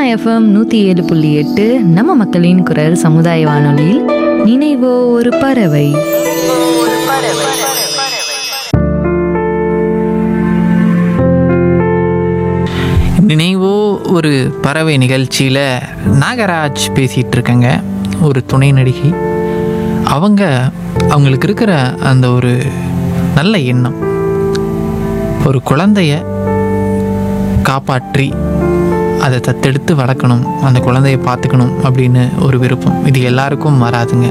FM நூற்றி ஏழு புள்ளி எட்டு நம்ம மக்களின் குரல் சமுதாய வானொலியில் நினைவோ ஒரு பறவை நினைவோ ஒரு பறவை நிகழ்ச்சியில் நாகராஜ் பேசிகிட்டு இருக்கேங்க ஒரு துணை நடிகை அவங்க அவங்களுக்கு இருக்கிற அந்த ஒரு நல்ல எண்ணம் ஒரு குழந்தைய காப்பாற்றி அதை தத்தெடுத்து வளர்க்கணும் அந்த குழந்தைய பார்த்துக்கணும் அப்படின்னு ஒரு விருப்பம் இது எல்லாருக்கும் வராதுங்க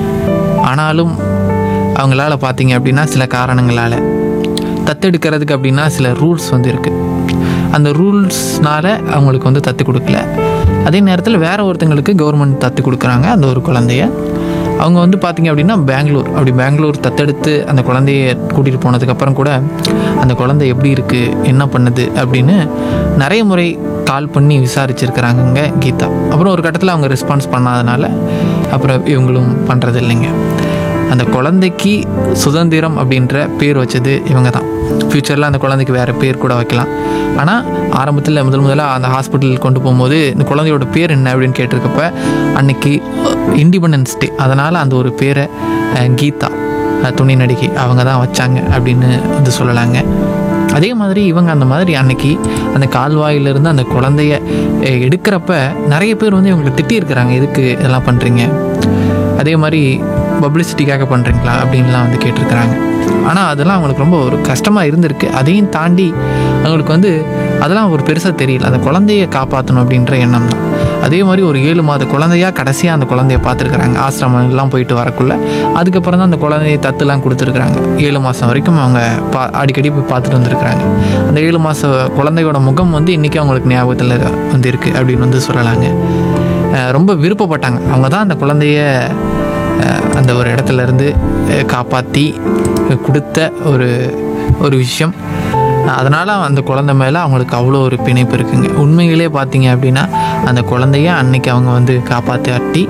ஆனாலும் அவங்களால பார்த்தீங்க அப்படின்னா சில காரணங்களால் தத்தெடுக்கிறதுக்கு அப்படின்னா சில ரூல்ஸ் வந்து இருக்குது அந்த ரூல்ஸ்னால அவங்களுக்கு வந்து தத்து கொடுக்கல அதே நேரத்தில் வேற ஒருத்தங்களுக்கு கவர்மெண்ட் தத்து கொடுக்குறாங்க அந்த ஒரு குழந்தைய அவங்க வந்து பார்த்தீங்க அப்படின்னா பெங்களூர் அப்படி பெங்களூர் தத்தெடுத்து அந்த குழந்தைய கூட்டிகிட்டு போனதுக்கப்புறம் கூட அந்த குழந்தை எப்படி இருக்குது என்ன பண்ணுது அப்படின்னு நிறைய முறை கால் பண்ணி விசாரிச்சிருக்கிறாங்கங்க கீதா அப்புறம் ஒரு கட்டத்தில் அவங்க ரெஸ்பான்ஸ் பண்ணாதனால அப்புறம் இவங்களும் பண்ணுறது இல்லைங்க அந்த குழந்தைக்கு சுதந்திரம் அப்படின்ற பேர் வச்சது இவங்க தான் ஃப்யூச்சரில் அந்த குழந்தைக்கு வேறு பேர் கூட வைக்கலாம் ஆனால் ஆரம்பத்தில் முதல் முதலாக அந்த ஹாஸ்பிட்டல் கொண்டு போகும்போது இந்த குழந்தையோட பேர் என்ன அப்படின்னு கேட்டிருக்கப்ப அன்னைக்கு இண்டிபெண்டன்ஸ் டே அதனால் அந்த ஒரு பேரை அஹ், கீதா அஹ், துணை நடிகை அவங்க தான் வச்சாங்க அப்படின்னு வந்து சொல்லலாங்க அதே மாதிரி இவங்க அந்த மாதிரி அன்னைக்கு அந்த கால்வாயிலிருந்து அந்த குழந்தைய அஹ், எடுக்கிறப்ப நிறைய பேர் வந்து இவங்களை திட்டியிருக்கிறாங்க எதுக்கு இதெல்லாம் பண்ணுறீங்க அதே மாதிரி பப்ளிசிட்டிக்காக பண்ணுறீங்களா அப்படின்லாம் வந்து கேட்டிருக்கிறாங்க ஆனால் அதெல்லாம் அவங்களுக்கு ரொம்ப ஒரு கஷ்டமாக இருந்திருக்கு அதையும் தாண்டி அவங்களுக்கு வந்து அதெல்லாம் ஒரு பெருசாக தெரியல அந்த குழந்தைய காப்பாற்றணும் அப்படின்ற எண்ணம் தான் அதே மாதிரி ஒரு ஏழு மாத குழந்தையா கடைசியாக அந்த குழந்தைய பார்த்துருக்குறாங்க ஆசிரமம்லாம் போயிட்டு வரக்குள்ள அதுக்கப்புறம் தான் அந்த குழந்தைய தத்துலாம் கொடுத்துருக்குறாங்க ஏழு மாதம் வரைக்கும் அவங்க பா அடிக்கடி போய் பார்த்துட்டு வந்திருக்கிறாங்க அந்த ஏழு மாத குழந்தையோட முகம் வந்து இன்றைக்கி அவங்களுக்கு ஞாபகத்தில் வந்து இருக்குது அப்படின்னு வந்து சொல்லலாங்க அஹ் ரொம்ப விருப்பப்பட்டாங்க அவங்க தான் அந்த குழந்தைய அஹ் அந்த ஒரு இடத்துல இருந்து காப்பாற்றி கொடுத்த ஒரு ஒரு விஷயம் அதனால் அந்த குழந்தை மேலே அவங்களுக்கு அவ்வளோ ஒரு பிணைப்பு இருக்குங்க உண்மையிலே பார்த்தீங்க அப்படின்னா அந்த குழந்தைய அன்னைக்கு அவங்க வந்து காப்பாற்றி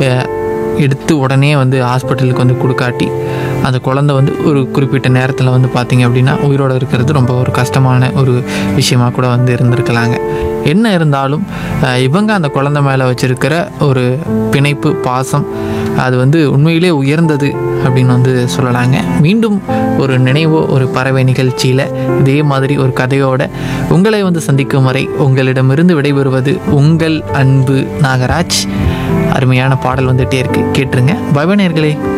எடுத்து உடனே வந்து ஹாஸ்பிட்டலுக்கு வந்து கொடுக்காட்டி அந்த குழந்தை வந்து ஒரு குறிப்பிட்ட நேரத்தில் வந்து பார்த்தீங்க அப்படின்னா உயிரோடு இருக்கிறது ரொம்ப ஒரு கஷ்டமான ஒரு விஷயமா கூட வந்து இருந்திருக்கலாங்க என்ன இருந்தாலும் அஹ், இவங்க அந்த குழந்தை மேலே வச்சிருக்கிற ஒரு பிணைப்பு பாசம் அது வந்து உண்மையிலே உயர்ந்தது அப்படின்னு வந்து சொல்லலாங்க மீண்டும் ஒரு நினைவோ ஒரு பறவை நிகழ்ச்சியில் இதே மாதிரி ஒரு கதையோட உங்களை வந்து சந்திக்கும் வரை உங்களிடமிருந்து விடைபெறுவது உங்கள் அன்பு நாகராஜ் அருமையான பாடல் வந்துகிட்டே இருக்கு கேட்டுருங்க பவனர்களே